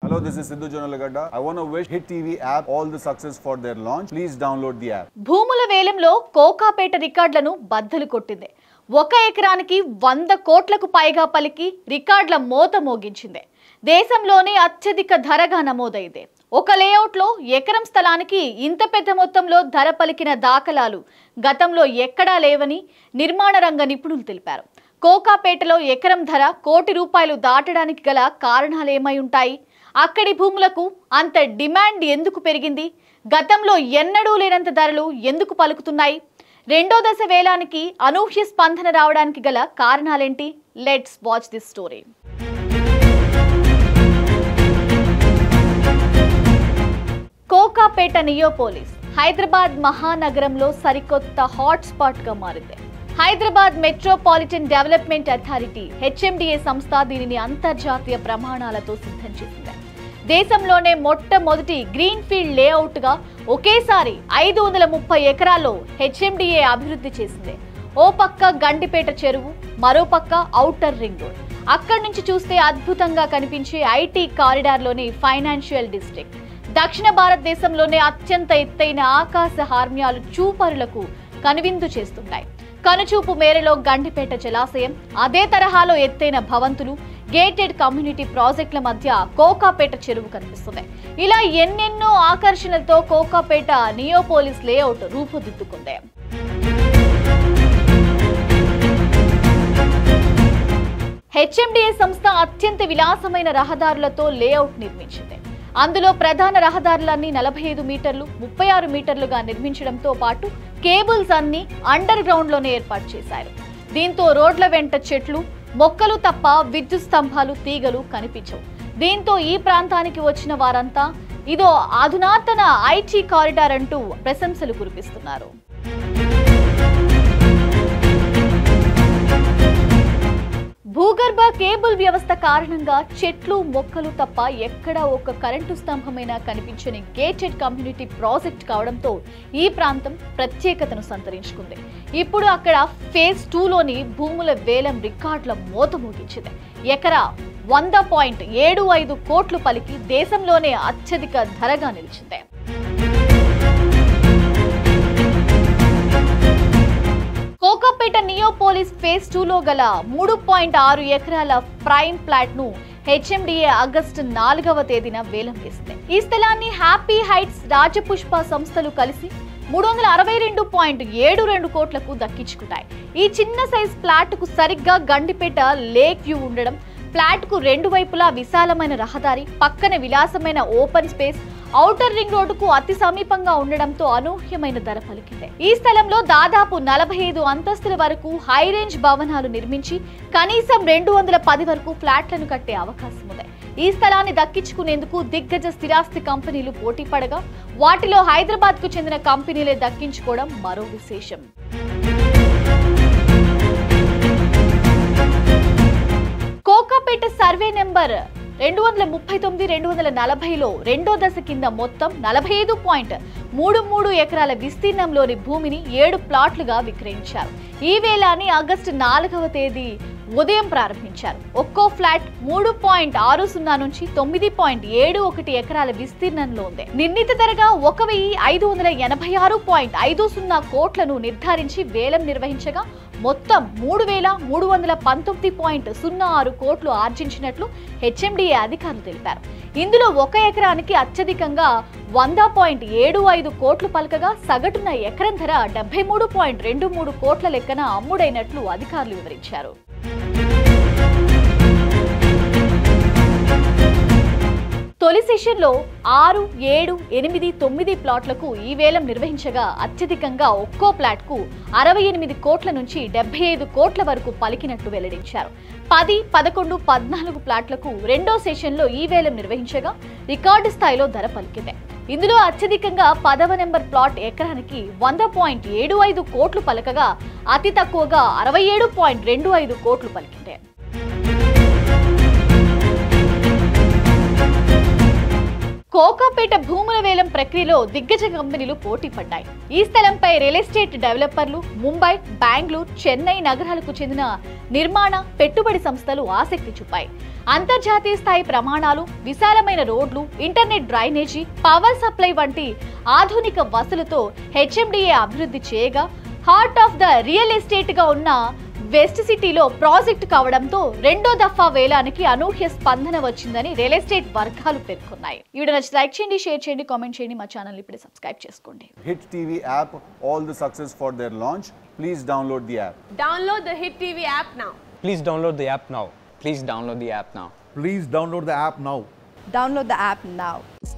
Hello, this is Sidhu Jonalagada. I want to wish Hit TV app all the success for their launch. Please download the app. భూముల వేలంలో కోకాపేట రికార్డులను బద్దలు కొట్టింది ఒక ఎకరానికి వంద కోట్లకు పైగా పలికి రికార్డుల మోత మోగించింది దేశంలోనే అత్యధిక ధరగా నమోదైంది ఒక లేఅవుట్లో ఎకరం స్థలానికి ఇంత పెద్ద మొత్తంలో ధర పలికిన దాఖలాలు గతంలో ఎక్కడా లేవని నిర్మాణ రంగ నిపుణులు తెలిపారు కోకాపేటలో ఎకరం ధర కోటి రూపాయలు దాటడానికి గల కారణాలేమై ఉంటాయి అక్కడి భూములకు అంత డిమాండ్ ఎందుకు పెరిగింది గతంలో ఎన్నడూ లేనంత ధరలు ఎందుకు పలుకుతున్నాయి రెండో దశ వేలానికి అనూహ్య స్పందన రావడానికి గల కారణాలేంటి let's watch this story Kokapet Neopolis Hyderabad మహానగరంలో సరికొత్త హాట్ స్పాట్ గా మారింది Hyderabad metropolitan development authority HMDA సంస్థ దీనిని అంతర్జాతీయ ప్రమాణాలతో సిద్ధం చేసింది దేశంలోనే మొట్టమొదటి గ్రీన్ ఫీల్డ్ లేఅవుట్ గా ఒకేసారి ఐదు వందల ముప్పై ఎకరాల్లో హెచ్ఎండిఏ అభివృద్ధి చేసింది ఓ పక్క గండిపేట చెరువు మరో పక్క ఔటర్ రింగ్ రోడ్ అక్కడి నుంచి చూస్తే అద్భుతంగా కనిపించే ఐటీ కారిడార్లోని ఫైనాన్షియల్ డిస్ట్రిక్ట్ దక్షిణ భారతదేశంలోనే అత్యంత ఎత్తైన ఆకాశ హార్మ్యాలు చూపరులకు కనువిందు చేస్తుంటాయి కనుచూపు మేరలో గండిపేట జలాశయం అదే తరహాలో ఎత్తైన భవంతులు గేటెడ్ కమ్యూనిటీ ప్రాజెక్టుల మధ్య కోకాపేట చెరువు కనిపిస్తుంది ఇలా ఎన్నెన్నో ఆకర్షణలతో కోకాపేట నియోపోలిస్ లేఅవుట్ రూపుదిద్దుకుంది హెచ్ఎండిఏ సంస్థ అత్యంత విలాసమైన రహదారులతో లేఅవుట్ నిర్మించింది అందులో ప్రధాన రహదారులన్నీ నలభై ఐదు మీటర్లు ముప్పై ఆరు మీటర్లుగా నిర్మించడంతో పాటు కేబుల్స్ అన్ని అండర్ గ్రౌండ్ లోనే ఏర్పాటు చేశారు దీంతో రోడ్ల వెంట చెట్లు మొక్కలు తప్ప విద్యుత్ స్తంభాలు తీగలు కనిపించవు దీంతో ఈ ప్రాంతానికి వచ్చిన వారంతా ఇదో అధునాతన ఐటీ కారిడార్ అంటూ ప్రశంసలు కురిపిస్తున్నారు భూగర్భ కేబుల్ వ్యవస్థ కారణంగా చెట్లు మొక్కలు తప్ప ఎక్కడా ఒక కరెంటు స్తంభమైనా కనిపించని గేటెడ్ కమ్యూనిటీ ప్రాజెక్ట్ కావడంతో ఈ ప్రాంతం ప్రత్యేకతను సంతరించుకుంది ఇప్పుడు అక్కడ ఫేజ్ టూలోని భూముల వేలం రికార్డుల మోత మోగించింది ఎకరా వంద పాయింట్ ఏడు ఐదు కోట్లు పలికి దేశంలోనే అత్యధిక ధరగా నిలిచింది కోకాపేట నియోపోలిస్ ఫేజ్ టూలో గల మూడు పాయింట్ ఆరు ఎకరాల ప్రైమ్ ప్లాట్ ను హెచ్ఎండిఏ ఆగస్టు నాలుగవ తేదీన వేలం వేసింది ఈ స్థలాన్ని హ్యాపీ హైట్స్ రాజపుష్ప సంస్థలు కలిసి మూడు వందల అరవై రెండు పాయింట్ ఏడు రెండు కోట్లకు దక్కించుకున్నాయి ఈ చిన్న సైజ్ ప్లాట్ కు సరిగ్గా గండిపేట లేక్ వ్యూ ఉండడం ఫ్లాట్ కు రెండు వైపులా విశాలమైన రహదారి పక్కన విలాసమైన ఓపెన్ స్పేస్ ఔటర్ రింగ్ రోడ్డుకు అతి సమీపంగా ఉండడంతో అనూహ్యమైన ధర పలికింది ఈ స్థలంలో దాదాపు నలభై ఐదు అంతస్తుల వరకు హై రేంజ్ భవనాలు నిర్మించి కనీసం రెండు వందల పది వరకు ఫ్లాట్లను కట్టే అవకాశం ఉంది ఈ స్థలాన్ని దక్కించుకునేందుకు దిగ్గజ స్థిరాస్తి కంపెనీలు పోటీ పడగా వాటిలో హైదరాబాద్ కు చెందిన కంపెనీలే దక్కించుకోవడం మరో విశేషం కోకాపేట సర్వే నెంబర్ రెండు వందల ముప్పై తొమ్మిది రెండు వందల నలభైలో రెండో దశ కింద మొత్తం నలభై ఐదు పాయింట్ మూడు మూడు ఎకరాల విస్తీర్ణంలోని భూమిని ఏడు ప్లాట్లుగా విక్రయించారు ఈ వేలాన్ని ఆగస్టు నాలుగవ తేదీ ఉదయం ప్రారంభించారు ఒక్కో ఫ్లాట్ మూడు పాయింట్ ఆరు సున్నా నుంచి తొమ్మిది పాయింట్ ఏడు ఒకటి ఎకరాల విస్తీర్ణంలో ఉంది నిర్ణీత ధరగా ఒక వెయ్యి ఐదు వందల ఎనభై ఆరు పాయింట్ ఐదు సున్నా కోట్లను నిర్ధారించి వేలం నిర్వహించగా మొత్తం మూడు వేల మూడు వందల పంతొమ్మిది పాయింట్ సున్నా ఆరు కోట్లు ఆర్జించినట్లు హెచ్ఎండిఏ అధికారులు తెలిపారు ఇందులో ఒక ఎకరానికి అత్యధికంగా వంద పాయింట్ ఏడు ఐదు కోట్లు పలకగా సగటున ఎకరం ధర డెబ్బై మూడు పాయింట్ రెండు మూడు కోట్ల లెక్కన అమ్ముడైనట్లు అధికారులు వివరించారు తొలి సెషన్లో ఆరు ఏడు ఎనిమిది తొమ్మిది ప్లాట్లకు ఈ వేలం నిర్వహించగా అత్యధికంగా ఒక్కో ప్లాట్కు అరవై ఎనిమిది కోట్ల నుంచి డెబ్బై ఐదు కోట్ల వరకు పలికినట్టు వెల్లడించారు పది పదకొండు పద్నాలుగు ప్లాట్లకు రెండో సెషన్లో ఈ వేలం నిర్వహించగా రికార్డు స్థాయిలో ధర పలికింది ఇందులో అత్యధికంగా పదవ నెంబర్ ప్లాట్ ఎకరానికి వంద పాయింట్ ఏడు ఐదు కోట్లు పలకగా అతి తక్కువగా అరవై ఏడు పాయింట్ రెండు ఐదు కోట్లు పలికింది కోకాపేట భూముల వేలం ప్రక్రియలో దిగ్గజ కంపెనీలు పోటీ పడ్డాయి ఈ స్థలంపై రియల్ ఎస్టేట్ డెవలపర్లు ముంబై బెంగళూరు చెన్నై నగరాలకు చెందిన నిర్మాణ పెట్టుబడి సంస్థలు ఆసక్తి చూపాయి అంతర్జాతీయ స్థాయి ప్రమాణాలు విశాలమైన రోడ్లు ఇంటర్నెట్ డ్రైనేజీ పవర్ సప్లై వంటి ఆధునిక వసతులతో హెచ్ఎండిఏ అభివృద్ధి చేయగా heart of the real estate గా ఉన్న వెస్ట్ సిటీలో ప్రాజెక్ట్ కావడంతో రెండో దఫా వేలానికి అనూహ్య స్పందన వచ్చిందని రియల్ ఎస్టేట్ వర్గాలు పేర్కొన్నాయి ఈ వీడియో నచ్చి లైక్ చేయండి షేర్ చేయండి కామెంట్ చేయండి మా ఛానల్ ఇప్పుడే సబ్స్క్రైబ్ చేసుకోండి Hit TV app, all the success for their launch. Please download the app. Download the Hit TV app now. Please download the app now. Please download the app now. Please download the app now. Download the app now.